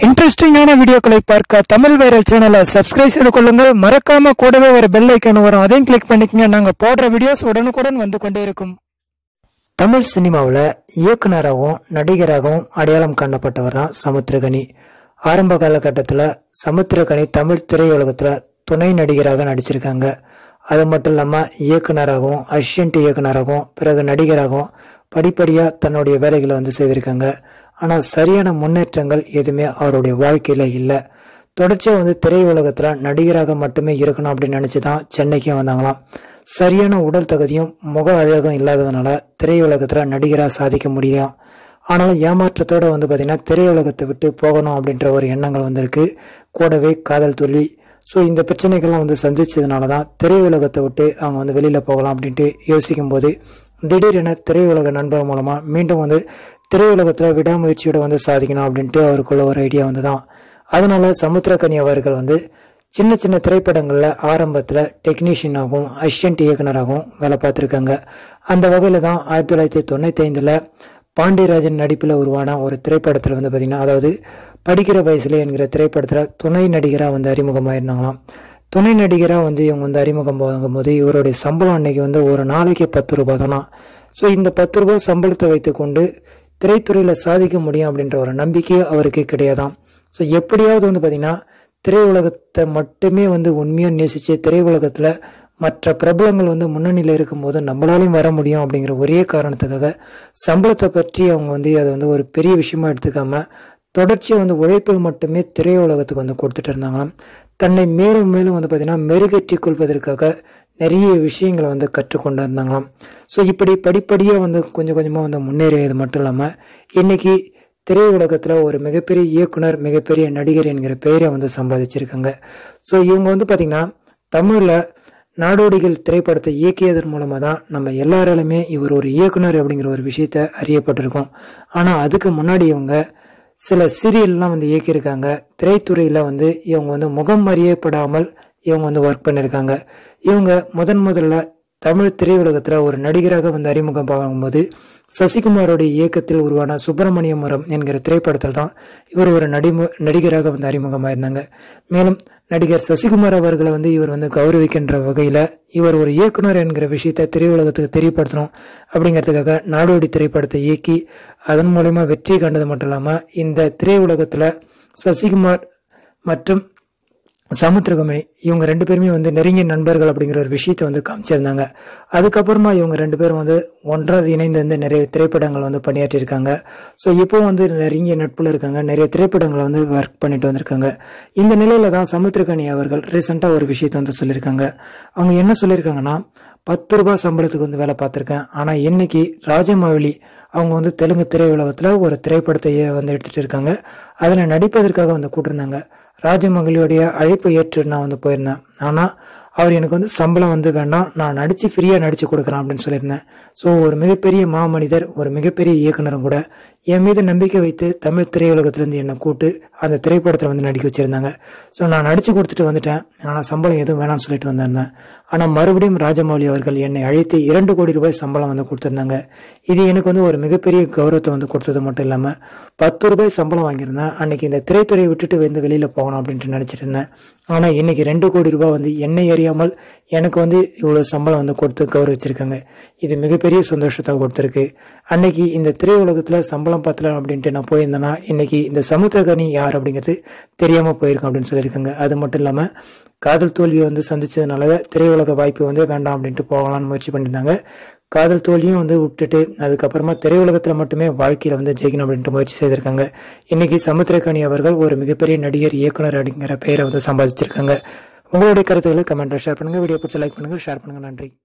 இன்ட்ரெஸ்டிங்கான வீடியோக்களை பார்க்க தமிழ் வைரல் சேனலை சப்ஸ்கிரைப் செய்து கொள்ளுங்கள் மறக்காம கூடவே ஒரு பெல் ஐக்கான் வரும் அதையும் கிளிக் பண்ணிக்கங்க நாங்க போடுற வீடியோஸ் உடனுக்குடன் வந்து கொண்டே இருக்கும் தமிழ் சினிமாவில் இயக்குனராகவும் நடிகராகவும் அடையாளம் காணப்பட்டவர் தான் சமுத்திரகனி ஆரம்ப காலகட்டத்தில் சமுத்திரகனி தமிழ் திரையுலகத்தில் துணை நடிகராக நடிச்சிருக்காங்க அது மட்டும் இல்லாமல் இயக்குனராகவும் அசிஸ்டன்ட் இயக்குனராகவும் பிறகு நடிகராகவும் படிப்படியாக தன்னுடைய வேலைகளை வந்து செய்திருக்காங்க ஆனால் சரியான முன்னேற்றங்கள் எதுவுமே அவருடைய வாழ்க்கையில் இல்லை தொடர்ச்சியாக வந்து திரையுலகத்தில் நடிகராக மட்டுமே இருக்கணும் அப்படின்னு நினச்சி தான் சென்னைக்கே வந்தாங்களாம் சரியான உடல் தகுதியும் முக அழகும் இல்லாததுனால திரையுலகத்தில் நடிகராக சாதிக்க முடியும் ஆனாலும் ஏமாற்றத்தோட வந்து பார்த்தீங்கன்னா திரையுலகத்தை விட்டு போகணும் அப்படின்ற ஒரு எண்ணங்கள் வந்திருக்கு கூடவே காதல் தோல்வி ஸோ இந்த பிரச்சனைகள்லாம் வந்து சந்திச்சதுனால தான் திரையுலகத்தை விட்டு அவங்க வந்து வெளியில் போகலாம் அப்படின்ட்டு யோசிக்கும் போது திடீரென திரையுலக நண்பர் மூலமாக மீண்டும் வந்து திரையுலகத்தில் விடாமுயற்சியோட வந்து சாதிக்கணும் அப்படின்ட்டு அவருக்குள்ள ஒரு ஐடியா வந்து தான் அதனால சமுத்திரகனி அவர்கள் வந்து சின்ன சின்ன திரைப்படங்களில் ஆரம்பத்தில் டெக்னீஷியனாகவும் அசிஸ்டன்ட் இயக்குனராகவும் வேலை பார்த்துருக்காங்க அந்த வகையில் தான் ஆயிரத்தி தொள்ளாயிரத்தி தொண்ணூற்றி ஐந்தில் பாண்டியராஜன் நடிப்பில் உருவான ஒரு திரைப்படத்தில் வந்து பார்த்திங்கன்னா அதாவது படிக்கிற வயசுல என்கிற திரைப்படத்தில் துணை நடிகராக வந்து அறிமுகமாயிருந்தாங்களாம் துணை நடிகராக வந்து இவங்க வந்து அறிமுகம் போது இவருடைய சம்பளம் அன்னைக்கு வந்து ஒரு நாளைக்கு பத்து ரூபாய் தானா ஸோ இந்த பத்து ரூபாய் சம்பளத்தை வைத்துக்கொண்டு திரைத்துறையில் சாதிக்க முடியும் அப்படின்ற ஒரு நம்பிக்கை அவருக்கு கிடையாதாம் ஸோ எப்படியாவது வந்து பார்த்திங்கன்னா திரையுலகத்தை மட்டுமே வந்து உண்மையாக நேசித்து திரையுலகத்தில் மற்ற பிரபலங்கள் வந்து முன்னணியில் இருக்கும்போது நம்மளாலையும் வர முடியும் அப்படிங்கிற ஒரே காரணத்துக்காக சம்பளத்தை பற்றி அவங்க வந்து அதை வந்து ஒரு பெரிய விஷயமா எடுத்துக்காம தொடர்ச்சியாக வந்து உழைப்பை மட்டுமே திரையுலகத்துக்கு வந்து கொடுத்துட்டு இருந்தாங்களாம் தன்னை மேலும் மேலும் வந்து பார்த்தீங்கன்னா மெருகேற்றி கொள்வதற்காக நிறைய விஷயங்களை வந்து கற்றுக்கொண்டு இருந்தாங்களாம் ஸோ இப்படி படிப்படியாக வந்து கொஞ்சம் கொஞ்சமாக வந்து முன்னேறியது மட்டும் இல்லாமல் இன்னைக்கு திரையுலகத்தில் ஒரு மிகப்பெரிய இயக்குனர் மிகப்பெரிய நடிகர் என்கிற பெயரை வந்து சம்பாதிச்சிருக்காங்க ஸோ இவங்க வந்து பார்த்திங்கன்னா தமிழில் நாடோடிகள் திரைப்படத்தை இயக்கியதன் மூலமாக தான் நம்ம எல்லாராலுமே இவர் ஒரு இயக்குனர் அப்படிங்கிற ஒரு விஷயத்த அறியப்பட்டிருக்கோம் ஆனால் அதுக்கு முன்னாடி இவங்க சில சீரியல்லாம் வந்து இயக்கியிருக்காங்க திரைத்துறையில் வந்து இவங்க வந்து முகம் அறியப்படாமல் இவங்க வந்து ஒர்க் பண்ணியிருக்காங்க இவங்க முதன் முதல்ல தமிழ் திரையுலகத்தில் ஒரு நடிகராக வந்து அறிமுகம் பார்க்கும்போது சசிகுமாரோடைய இயக்கத்தில் உருவான சுப்பிரமணிய மரம் என்கிற திரைப்படத்தில் தான் இவர் ஒரு நடிமு நடிகராக வந்து அறிமுகமாக இருந்தாங்க மேலும் நடிகர் சசிகுமார் அவர்களை வந்து இவர் வந்து கௌரவிக்கின்ற வகையில் இவர் ஒரு இயக்குனர் என்கிற விஷயத்தை திரையுலகத்துக்கு தெரியப்படுத்தணும் அப்படிங்கிறதுக்காக நாடோடி திரைப்படத்தை இயக்கி அதன் மூலயமா வெற்றி கண்டது மட்டும் இல்லாமல் இந்த திரையுலகத்தில் சசிகுமார் மற்றும் சமுத்திரகமணி இவங்க ரெண்டு பேருமே வந்து நெருங்கிய நண்பர்கள் அப்படிங்கிற ஒரு விஷயத்தை வந்து காமிச்சிருந்தாங்க அதுக்கப்புறமா இவங்க ரெண்டு பேரும் வந்து ஒன்றாவது இணைந்து வந்து நிறைய திரைப்படங்கள் வந்து பணியாற்றியிருக்காங்க ஸோ இப்போ வந்து நெருங்கிய நட்புல இருக்காங்க நிறைய திரைப்படங்களை வந்து ஒர்க் பண்ணிட்டு வந்திருக்காங்க இந்த நிலையில தான் சமுத்திரகனி அவர்கள் ரீசெண்டாக ஒரு விஷயத்தை வந்து சொல்லியிருக்காங்க அவங்க என்ன சொல்லியிருக்காங்கன்னா பத்து ரூபாய் சம்பளத்துக்கு வந்து வேலை பார்த்துருக்கேன் ஆனால் இன்னைக்கு ராஜமௌலி அவங்க வந்து தெலுங்கு திரையுலகத்தில் ஒரு திரைப்படத்தை வந்து எடுத்துட்டு இருக்காங்க அதில் நடிப்பதற்காக வந்து கூட்டிருந்தாங்க ராஜமகளியோடைய அழைப்பை ஏற்று நான் வந்து போயிருந்தேன் ஆனால் அவர் எனக்கு வந்து சம்பளம் வந்து வேண்டாம் நான் நடித்து ஃப்ரீயாக நடித்து கொடுக்குறேன் அப்படின்னு சொல்லியிருந்தேன் ஸோ ஒரு மிகப்பெரிய மாமனிதர் ஒரு மிகப்பெரிய இயக்குனரும் கூட என் மீது நம்பிக்கை வைத்து தமிழ் திரையுலகத்திலேருந்து என்னை கூட்டு அந்த திரைப்படத்தில் வந்து நடிக்க வச்சுருந்தாங்க ஸோ நான் நடித்து கொடுத்துட்டு வந்துட்டேன் ஆனால் சம்பளம் எதுவும் வேணாம்னு சொல்லிட்டு வந்திருந்தேன் ஆனால் மறுபடியும் ராஜமௌலி அவர்கள் என்னை அழைத்து இரண்டு கோடி ரூபாய் சம்பளம் வந்து கொடுத்துருந்தாங்க இது எனக்கு வந்து ஒரு மிகப்பெரிய கௌரவத்தை வந்து கொடுத்தது மட்டும் இல்லாமல் பத்து ரூபாய் சம்பளம் வாங்கியிருந்தேன் அன்னைக்கு இந்த திரைத்துறையை விட்டுட்டு வந்து வெளியில் போகணும் அப்படின்ட்டு நினச்சிட்டு இருந்தேன் ஆனால் இன்னைக்கு ரெண்டு கோடி ரூபாய் வந்து என்னை அறியாமல் எனக்கு வந்து இவ்வளோ சம்பளம் வந்து கொடுத்து கௌரவிச்சிருக்காங்க இது மிகப்பெரிய சந்தோஷத்தை கொடுத்துருக்கு அன்னைக்கு இந்த திரையுலகத்தில் சம்பளம் பத்தல அப்படின்ட்டு நான் போயிருந்தேன்னா இன்னைக்கு இந்த சமுத்திரகனி யார் அப்படிங்கிறது தெரியாமல் போயிருக்கேன் அப்படின்னு சொல்லியிருக்காங்க அது மட்டும் இல்லாமல் காதல் தோல்வியை வந்து சந்திச்சதுனால திரையுலக வாய்ப்பு வந்து வேண்டாம் அப்படின்ட்டு போகலான்னு முயற்சி பண்ணியிருந்தாங்க காதல் தோல்வியும் வந்து விட்டுட்டு அதுக்கப்புறமா திரையுலகத்தில் மட்டுமே வாழ்க்கையில் வந்து ஜெயிக்கணும் அப்படின்ட்டு முயற்சி செய்திருக்காங்க இன்னைக்கு சமுத்திரகனி அவர்கள் ஒரு மிகப்பெரிய நடிகர் இயக்குனர் அப்படிங்கிற பெயரை வந்து சம்பாதிச்சிருக்காங்க உங்களுடைய கருத்துக்களை கமெண்ட்ல ஷேர் பண்ணுங்க வீடியோ பிடிச்ச லைக் பண்ணுங்க ஷேர் பண்ணுங்க நன்றி